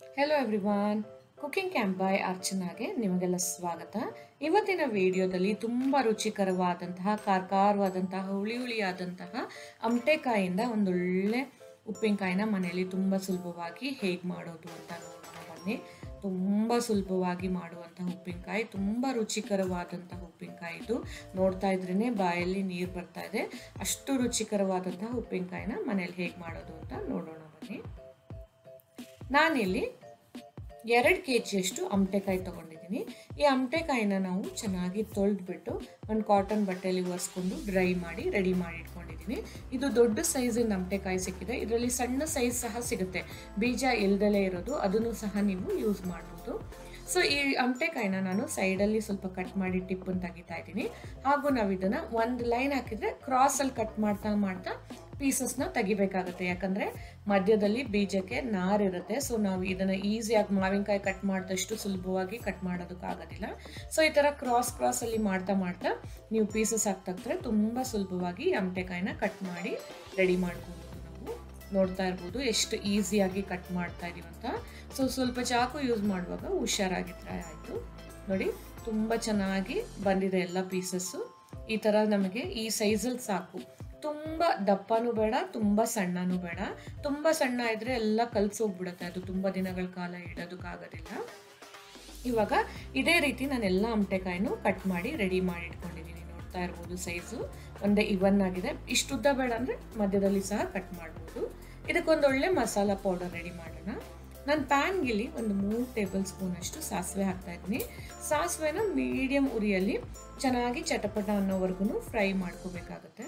hello everyone cooking camp by ಅರ್ಚನಾಗೆ ನಿಮಗೆಲ್ಲ ಸ್ವಾಗತ ಇವತ್ತಿನ ವಿಡಿಯೋದಲ್ಲಿ ತುಂಬ ರುಚಿಕರವಾದಂತಹ ಕಾರ್ಕಾರವಾದಂತಹ ಹುಳಿ ಹುಳಿಯಾದಂತಹ ಅಮಟೆಕಾಯಿಂದ ಒಂದೊಳ್ಳೆ ಉಪ್ಪಿನಕಾಯಿನ ಮನೆಯಲ್ಲಿ ತುಂಬ ಸುಲಭವಾಗಿ ಹೇಗೆ ಮಾಡೋದು ಅಂತ ನೋಡೋಣ ಬನ್ನಿ ತುಂಬ ಸುಲಭವಾಗಿ ಮಾಡುವಂತಹ ಉಪ್ಪಿನಕಾಯಿ ತುಂಬ ರುಚಿಕರವಾದಂತಹ ಉಪ್ಪಿನಕಾಯಿ ಇದು ನೋಡ್ತಾ ಇದ್ರೇ ಬಾಯಲ್ಲಿ ನೀರು ಬರ್ತಾ ಇದೆ ಅಷ್ಟು ರುಚಿಕರವಾದಂತಹ ಉಪ್ಪಿನಕಾಯಿನ ಮನೇಲಿ ಹೇಗೆ ಮಾಡೋದು ಅಂತ ನೋಡೋಣ ಬನ್ನಿ ನಾನಿಲ್ಲಿ ಎರಡು ಕೆ ಜಿಯಷ್ಟು ಅಮಟೆಕಾಯಿ ತೊಗೊಂಡಿದ್ದೀನಿ ಈ ಅಮಟೆಕಾಯಿನ ನಾವು ಚೆನ್ನಾಗಿ ತೊಳೆದ್ಬಿಟ್ಟು ಒಂದು ಕಾಟನ್ ಬಟ್ಟೆಯಲ್ಲಿ ಒರೆಸ್ಕೊಂಡು ಡ್ರೈ ಮಾಡಿ ರೆಡಿ ಮಾಡಿ ಇಟ್ಕೊಂಡಿದ್ದೀನಿ ಇದು ದೊಡ್ಡ ಸೈಜಿನ ಅಮಟೆಕಾಯಿ ಸಿಕ್ಕಿದೆ ಇದರಲ್ಲಿ ಸಣ್ಣ ಸೈಜ್ ಸಹ ಸಿಗುತ್ತೆ ಬೀಜ ಇಲ್ದಲೇ ಇರೋದು ಅದನ್ನು ಸಹ ನೀವು ಯೂಸ್ ಮಾಡ್ಬೋದು ಸೊ ಈ ಅಮಟೆಕಾಯಿನ ನಾನು ಸೈಡಲ್ಲಿ ಸ್ವಲ್ಪ ಕಟ್ ಮಾಡಿ ಟಿಪ್ಪನ್ನು ತೆಗಿತಾ ಇದ್ದೀನಿ ಹಾಗೂ ನಾವು ಇದನ್ನು ಒಂದು ಲೈನ್ ಹಾಕಿದರೆ ಕ್ರಾಸಲ್ಲಿ ಕಟ್ ಮಾಡ್ತಾ ಮಾಡ್ತಾ ಪೀಸಸ್ನ ತೆಗಿಬೇಕಾಗುತ್ತೆ ಯಾಕಂದರೆ ಮಧ್ಯದಲ್ಲಿ ಬೀಜಕ್ಕೆ ನಾರಿರುತ್ತೆ ಸೊ ನಾವು ಇದನ್ನು ಈಸಿಯಾಗಿ ಮಾವಿನಕಾಯಿ ಕಟ್ ಮಾಡಿದಷ್ಟು ಸುಲಭವಾಗಿ ಕಟ್ ಮಾಡೋದಕ್ಕಾಗೋದಿಲ್ಲ ಸೊ ಈ ಥರ ಕ್ರಾಸ್ ಕ್ರಾಸಲ್ಲಿ ಮಾಡ್ತಾ ಮಾಡ್ತಾ ನೀವು ಪೀಸಸ್ ಹಾಕ್ತಾಕ್ತಾರೆ ತುಂಬ ಸುಲಭವಾಗಿ ಅಮಟೆಕಾಯಿನ ಕಟ್ ಮಾಡಿ ರೆಡಿ ಮಾಡ್ಬೋದು ನಾವು ನೋಡ್ತಾ ಇರ್ಬೋದು ಎಷ್ಟು ಈಸಿಯಾಗಿ ಕಟ್ ಮಾಡ್ತಾ ಇದೀವಿ ಅಂತ ಸೊ ಸ್ವಲ್ಪ ಚಾಕು ಯೂಸ್ ಮಾಡುವಾಗ ಹುಷಾರಾಗಿದ್ರೆ ಆಯಿತು ನೋಡಿ ತುಂಬ ಚೆನ್ನಾಗಿ ಬಂದಿದೆ ಎಲ್ಲ ಪೀಸಸ್ಸು ಈ ಥರ ನಮಗೆ ಈ ಸೈಜಲ್ಲಿ ಸಾಕು ತುಂಬ ದಪ್ಪನೂ ಬೇಡ ತುಂಬ ಸಣ್ಣನೂ ಬೇಡ ತುಂಬ ಸಣ್ಣ ಇದ್ರೆ ಎಲ್ಲ ಕಲ್ಸೋಗ್ಬಿಡುತ್ತೆ ಅದು ತುಂಬ ದಿನಗಳ ಕಾಲ ಇಡೋದಕ್ಕಾಗೋದಿಲ್ಲ ಇವಾಗ ಇದೇ ರೀತಿ ನಾನು ಎಲ್ಲ ಅಮಟೆಕಾಯಿನೂ ಕಟ್ ಮಾಡಿ ರೆಡಿ ಮಾಡಿ ಇಟ್ಕೊಂಡಿದ್ದೀನಿ ನೋಡ್ತಾ ಇರ್ಬೋದು ಸೈಜು ಒಂದೇ ಇವನ್ ಆಗಿದೆ ಇಷ್ಟುದ್ದ ಬೇಡ ಅಂದರೆ ಮಧ್ಯದಲ್ಲಿ ಸಹ ಕಟ್ ಮಾಡ್ಬೋದು ಇದಕ್ಕೊಂದು ಒಳ್ಳೆ ಮಸಾಲ ಪೌಡರ್ ರೆಡಿ ಮಾಡೋಣ ನಾನು ಪ್ಯಾನ್ಗಿಲ್ಲಿ ಒಂದು ಮೂರು ಟೇಬಲ್ ಸ್ಪೂನ್ ಅಷ್ಟು ಸಾಸಿವೆ ಹಾಕ್ತಾ ಇದ್ದೀನಿ ಸಾಸಿವೆನ ಮೀಡಿಯಂ ಉರಿಯಲ್ಲಿ ಚೆನ್ನಾಗಿ ಚಟಪಟ ಅನ್ನೋವರೆಗೂ ಫ್ರೈ ಮಾಡ್ಕೋಬೇಕಾಗತ್ತೆ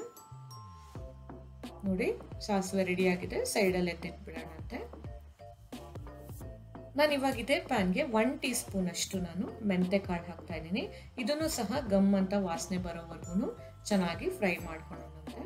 ನೋಡಿ ಸಾಸಿವೆ ರೆಡಿ ಆಗಿದೆ ಸೈಡಲ್ಲಿ ಎತ್ತಿಟ್ಬಿಡೋಣ ಅಂತೆ ನಾನು ಇವಾಗ ಇದೇ ಪ್ಯಾನ್ಗೆ ಒನ್ ಟೀ ಸ್ಪೂನ್ ಅಷ್ಟು ನಾನು ಮೆಂತೆ ಕಾಳು ಹಾಕ್ತಾ ಇದ್ದೀನಿ ಇದನ್ನು ಸಹ ಗಮ್ ಅಂತ ವಾಸನೆ ಬರೋವರೆಗೂ ಚೆನ್ನಾಗಿ ಫ್ರೈ ಮಾಡ್ಕೊಳ್ಳೋಣಂತೆ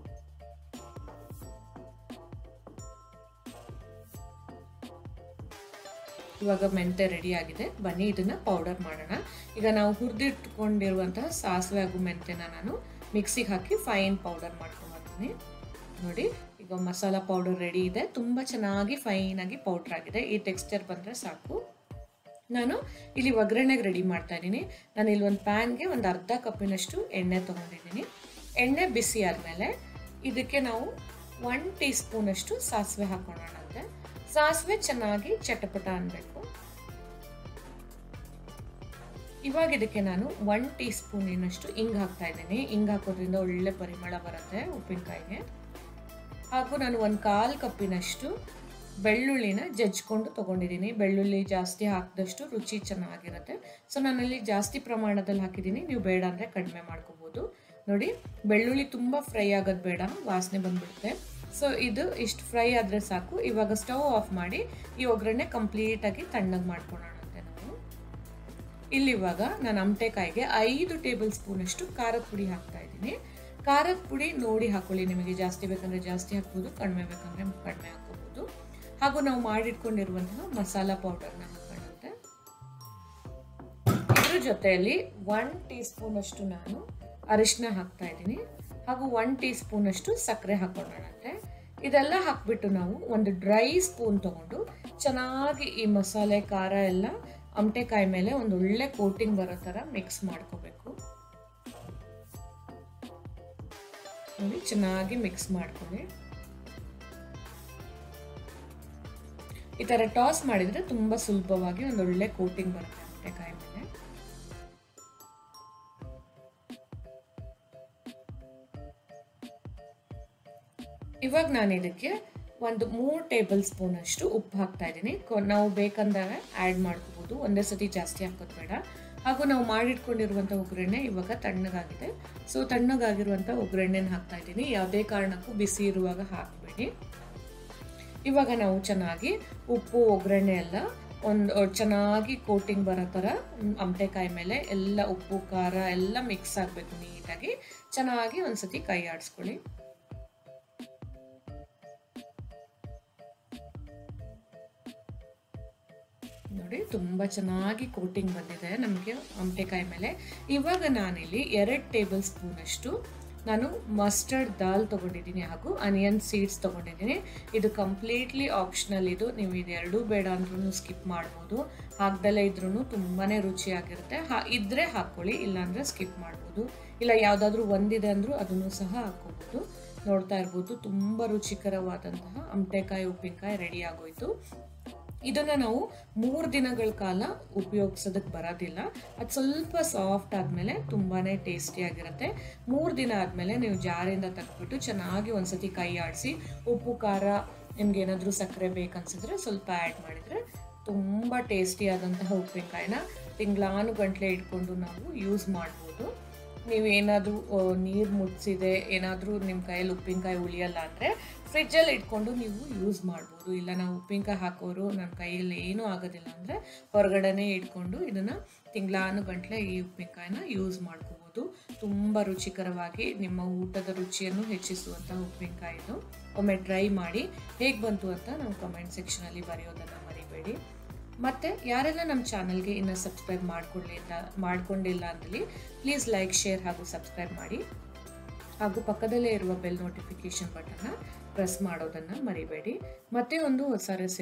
ಇವಾಗ ಮೆಂತೆ ರೆಡಿ ಆಗಿದೆ ಬನ್ನಿ ಇದನ್ನ ಪೌಡರ್ ಮಾಡೋಣ ಈಗ ನಾವು ಹುರಿದಿಟ್ಕೊಂಡಿರುವಂತಹ ಸಾಸಿವೆ ಹಾಗೂ ಮೆಂತೆನ ನಾನು ಮಿಕ್ಸಿಗೆ ಹಾಕಿ ಫೈನ್ ಪೌಡರ್ ಮಾಡ್ಕೊಂಡ್ಬರ್ತೀನಿ ನೋಡಿ ಈಗ ಮಸಾಲ ಪೌಡರ್ ರೆಡಿ ಇದೆ ತುಂಬ ಚೆನ್ನಾಗಿ ಫೈನಾಗಿ ಪೌಡ್ರ್ ಆಗಿದೆ ಈ ಟೆಕ್ಸ್ಚರ್ ಬಂದರೆ ಸಾಕು ನಾನು ಇಲ್ಲಿ ಒಗ್ಗರಣೆಗೆ ರೆಡಿ ಮಾಡ್ತಾ ಇದ್ದೀನಿ ನಾನು ಇಲ್ಲಿ ಒಂದು ಪ್ಯಾನ್ಗೆ ಒಂದು ಅರ್ಧ ಕಪ್ಪಿನಷ್ಟು ಎಣ್ಣೆ ತೊಗೊಂಡಿದ್ದೀನಿ ಎಣ್ಣೆ ಬಿಸಿ ಆದಮೇಲೆ ಇದಕ್ಕೆ ನಾವು ಒನ್ ಟೀ ಸ್ಪೂನಷ್ಟು ಸಾಸಿವೆ ಹಾಕೊಳ್ಳೋಣಂತೆ ಸಾಸಿವೆ ಚೆನ್ನಾಗಿ ಚಟಪಟ ಅನ್ನಬೇಕು ಇವಾಗ ಇದಕ್ಕೆ ನಾನು ಒನ್ ಟೀ ಸ್ಪೂನಿನಷ್ಟು ಇಂಗ್ ಹಾಕ್ತಾ ಇದ್ದೀನಿ ಇಂಗ್ ಹಾಕೋದ್ರಿಂದ ಒಳ್ಳೆ ಪರಿಮಳ ಬರುತ್ತೆ ಉಪ್ಪಿನಕಾಯಿಗೆ ಹಾಗೂ ನಾನು ಒಂದು ಕಾಲು ಕಪ್ಪಿನಷ್ಟು ಬೆಳ್ಳುಳ್ಳಿನ ಜಜ್ಕೊಂಡು ತೊಗೊಂಡಿದ್ದೀನಿ ಬೆಳ್ಳುಳ್ಳಿ ಜಾಸ್ತಿ ಹಾಕಿದಷ್ಟು ರುಚಿ ಚೆನ್ನಾಗಿರುತ್ತೆ ಸೊ ನಾನಲ್ಲಿ ಜಾಸ್ತಿ ಪ್ರಮಾಣದಲ್ಲಿ ಹಾಕಿದ್ದೀನಿ ನೀವು ಬೇಡ ಅಂದರೆ ಕಡಿಮೆ ಮಾಡ್ಕೋಬೋದು ನೋಡಿ ಬೆಳ್ಳುಳ್ಳಿ ತುಂಬ ಫ್ರೈ ಆಗೋದು ಬೇಡ ವಾಸನೆ ಬಂದ್ಬಿಡುತ್ತೆ ಸೊ ಇದು ಇಷ್ಟು ಫ್ರೈ ಆದರೆ ಸಾಕು ಇವಾಗ ಸ್ಟವ್ ಆಫ್ ಮಾಡಿ ಈ ಒಗ್ಗರಣೆ ಕಂಪ್ಲೀಟಾಗಿ ತಣ್ಣಗೆ ಮಾಡ್ಕೊಳ್ಳೋಣಂತೆ ನಾವು ಇಲ್ಲಿ ಇವಾಗ ನಾನು ಅಮಟೆಕಾಯಿಗೆ ಐದು ಟೇಬಲ್ ಸ್ಪೂನಷ್ಟು ಖಾರದ ಪುಡಿ ಹಾಕ್ತಾ ಇದ್ದೀನಿ ಖಾರದ ಪುಡಿ ನೋಡಿ ಹಾಕೊಳ್ಳಿ ನಿಮಗೆ ಜಾಸ್ತಿ ಬೇಕಂದ್ರೆ ಜಾಸ್ತಿ ಹಾಕ್ಬೋದು ಕಡಿಮೆ ಬೇಕಂದ್ರೆ ಕಡಿಮೆ ಹಾಕೋಬಹುದು ಹಾಗೂ ನಾವು ಮಾಡಿಟ್ಕೊಂಡಿರುವಂತಹ ಮಸಾಲ ಪೌಡರ್ನ ಹಾಕೊಳ್ಳುತ್ತೆ ಇದ್ರ ಜೊತೆಯಲ್ಲಿ ಒನ್ ಟೀ ಸ್ಪೂನ್ ಅಷ್ಟು ನಾನು ಅರಿಶಿನ ಹಾಕ್ತಾ ಇದ್ದೀನಿ ಹಾಗೂ ಒನ್ ಟೀ ಸ್ಪೂನ್ ಅಷ್ಟು ಸಕ್ಕರೆ ಹಾಕೊಳ್ಳೋಣಂತೆ ಇದೆಲ್ಲ ಹಾಕ್ಬಿಟ್ಟು ನಾವು ಒಂದು ಡ್ರೈ ಸ್ಪೂನ್ ತಗೊಂಡು ಚೆನ್ನಾಗಿ ಈ ಮಸಾಲೆ ಖಾರ ಎಲ್ಲ ಅಮಟೆಕಾಯಿ ಮೇಲೆ ಒಂದು ಒಳ್ಳೆ ಕೋಟಿಂಗ್ ಬರೋ ಥರ ಮಿಕ್ಸ್ ಮಾಡ್ಕೋಬೇಕು ನೋಡಿ ಚೆನ್ನಾಗಿ ಮಿಕ್ಸ್ ಮಾಡ್ಕೊಳ್ಳಿ ಈ ಥರ ಟಾಸ್ ಮಾಡಿದರೆ ತುಂಬ ಸುಲಭವಾಗಿ ಒಂದು ಒಳ್ಳೆ ಕೋಟಿಂಗ್ ಬರುತ್ತೆ ಅಮಟೆಕಾಯಿ ಮೇಲೆ ಇವಾಗ ನಾನು ಇದಕ್ಕೆ ಒಂದು ಮೂರು ಟೇಬಲ್ ಸ್ಪೂನ್ ಅಷ್ಟು ಉಪ್ಪು ಹಾಕ್ತಾ ಇದ್ದೀನಿ ನಾವು ಬೇಕಂದಾಗ ಆ್ಯಡ್ ಮಾಡ್ಕೋಬೋದು ಒಂದೇ ಸತಿ ಜಾಸ್ತಿ ಹಾಕೋದು ಬೇಡ ಹಾಗೂ ನಾವು ಮಾಡಿಟ್ಕೊಂಡಿರುವಂಥ ಒಗ್ಗರಣೆ ಇವಾಗ ತಣ್ಣಗಾಗಿದೆ ಸೊ ತಣ್ಣಗಾಗಿರುವಂಥ ಒಗ್ಗರಣೆನ ಹಾಕ್ತಾ ಇದ್ದೀನಿ ಯಾವುದೇ ಕಾರಣಕ್ಕೂ ಬಿಸಿ ಇರುವಾಗ ಹಾಕಬೇಡಿ ಇವಾಗ ನಾವು ಚೆನ್ನಾಗಿ ಉಪ್ಪು ಒಗ್ಗರಣೆ ಎಲ್ಲ ಒಂದು ಚೆನ್ನಾಗಿ ಕೋಟಿಂಗ್ ಬರೋ ಥರ ಅಮಟೆಕಾಯಿ ಮೇಲೆ ಎಲ್ಲ ಉಪ್ಪು ಖಾರ ಎಲ್ಲ ಮಿಕ್ಸ್ ಆಗಬೇಕು ನೀಟಾಗಿ ಚೆನ್ನಾಗಿ ಒಂದ್ಸತಿ ಕೈ ಆಡಿಸ್ಕೊಳ್ಳಿ ನೋಡಿ ತುಂಬ ಚೆನ್ನಾಗಿ ಕೋಟಿಂಗ್ ಬಂದಿದೆ ನಮಗೆ ಅಮಟೆಕಾಯಿ ಮೇಲೆ ಇವಾಗ ನಾನಿಲ್ಲಿ ಎರಡು ಟೇಬಲ್ ಸ್ಪೂನಷ್ಟು ನಾನು ಮಸ್ಟರ್ಡ್ ದಾಲ್ ತೊಗೊಂಡಿದ್ದೀನಿ ಹಾಗೂ ಅನಿಯನ್ ಸೀಡ್ಸ್ ತೊಗೊಂಡಿದ್ದೀನಿ ಇದು ಕಂಪ್ಲೀಟ್ಲಿ ಆಪ್ಷನಲ್ ಇದು ನೀವು ಇದೆರಡೂ ಬೇಡ ಅಂದ್ರೂ ಸ್ಕಿಪ್ ಮಾಡ್ಬೋದು ಹಾಕ್ದಲ್ಲೇ ಇದ್ರೂ ತುಂಬಾ ರುಚಿಯಾಗಿರುತ್ತೆ ಹಾ ಇದ್ದರೆ ಹಾಕ್ಕೊಳ್ಳಿ ಇಲ್ಲಾಂದರೆ ಸ್ಕಿಪ್ ಮಾಡ್ಬೋದು ಇಲ್ಲ ಯಾವುದಾದ್ರೂ ಒಂದಿದೆ ಅಂದರೂ ಅದನ್ನು ಸಹ ಹಾಕ್ಕೋಬೋದು ನೋಡ್ತಾ ಇರ್ಬೋದು ತುಂಬ ರುಚಿಕರವಾದಂತಹ ಅಮಟೆಕಾಯಿ ಉಪ್ಪಿನಕಾಯಿ ರೆಡಿ ಆಗೋಯ್ತು ಇದನ್ನು ನಾವು ಮೂರು ದಿನಗಳ ಕಾಲ ಉಪಯೋಗಿಸೋದಕ್ಕೆ ಬರೋದಿಲ್ಲ ಅದು ಸ್ವಲ್ಪ ಸಾಫ್ಟ್ ಆದಮೇಲೆ ತುಂಬಾ ಟೇಸ್ಟಿಯಾಗಿರುತ್ತೆ ಮೂರು ದಿನ ಆದಮೇಲೆ ನೀವು ಜಾರಿಂದ ತೆಗೆದ್ಬಿಟ್ಟು ಚೆನ್ನಾಗಿ ಒಂದ್ಸತಿ ಕೈ ಆಡಿಸಿ ಉಪ್ಪು ಖಾರ ನಿಮ್ಗೆ ಏನಾದರೂ ಸಕ್ಕರೆ ಬೇಕನ್ಸಿದ್ರೆ ಸ್ವಲ್ಪ ಆ್ಯಡ್ ಮಾಡಿದರೆ ತುಂಬ ಟೇಸ್ಟಿಯಾದಂತಹ ಉಪ್ಪಿನಕಾಯಿನ ತಿಂಗಳಾನು ಗಂಟ್ಲೆ ಇಟ್ಕೊಂಡು ನಾವು ಯೂಸ್ ಮಾಡ್ಬೋದು ನೀವು ಏನಾದರೂ ನೀರು ಮುಟ್ಸಿದೆ ಏನಾದರೂ ನಿಮ್ಮ ಕೈಯಲ್ಲಿ ಉಪ್ಪಿನಕಾಯಿ ಉಳಿಯಲ್ಲ ಅಂದರೆ ಫ್ರಿಜ್ಜಲ್ಲಿ ಇಟ್ಕೊಂಡು ನೀವು ಯೂಸ್ ಮಾಡ್ಬೋದು ಇಲ್ಲ ನಾವು ಉಪ್ಪಿನಕಾಯಿ ಹಾಕೋರು ನನ್ನ ಕೈಯಲ್ಲಿ ಏನೂ ಆಗೋದಿಲ್ಲ ಅಂದರೆ ಹೊರಗಡೆನೇ ಇಟ್ಕೊಂಡು ಇದನ್ನು ತಿಂಗಳಾನು ಗಂಟ್ಲೆ ಈ ಉಪ್ಪಿನಕಾಯಿನ ಯೂಸ್ ಮಾಡ್ಕೋಬೋದು ತುಂಬ ರುಚಿಕರವಾಗಿ ನಿಮ್ಮ ಊಟದ ರುಚಿಯನ್ನು ಹೆಚ್ಚಿಸುವಂಥ ಉಪ್ಪಿನಕಾಯಿ ಇದು ಒಮ್ಮೆ ಟ್ರೈ ಮಾಡಿ ಹೇಗೆ ಬಂತು ಅಂತ ನಾವು ಕಮೆಂಟ್ ಸೆಕ್ಷನಲ್ಲಿ ಬರೆಯೋದನ್ನು ಮರಿಬೇಡಿ ಮತ್ತು ಯಾರೆಲ್ಲ ನಮ್ಮ ಚಾನಲ್ಗೆ ಇನ್ನೂ ಸಬ್ಸ್ಕ್ರೈಬ್ ಮಾಡ್ಕೊಳ್ಳಿಲ್ಲ ಮಾಡ್ಕೊಂಡಿಲ್ಲ ಅಂದಲ್ಲಿ ಪ್ಲೀಸ್ ಲೈಕ್ ಶೇರ್ ಹಾಗೂ ಸಬ್ಸ್ಕ್ರೈಬ್ ಮಾಡಿ ಹಾಗೂ ಪಕ್ಕದಲ್ಲೇ ಇರುವ ಬೆಲ್ ನೋಟಿಫಿಕೇಷನ್ ಬಟನ್ನ ಪ್ರೆಸ್ ಮಾಡೋದನ್ನು ಮರಿಬೇಡಿ ಮತ್ತೆ ಒಂದು ಹೊಸ ರೆಸಿಪಿ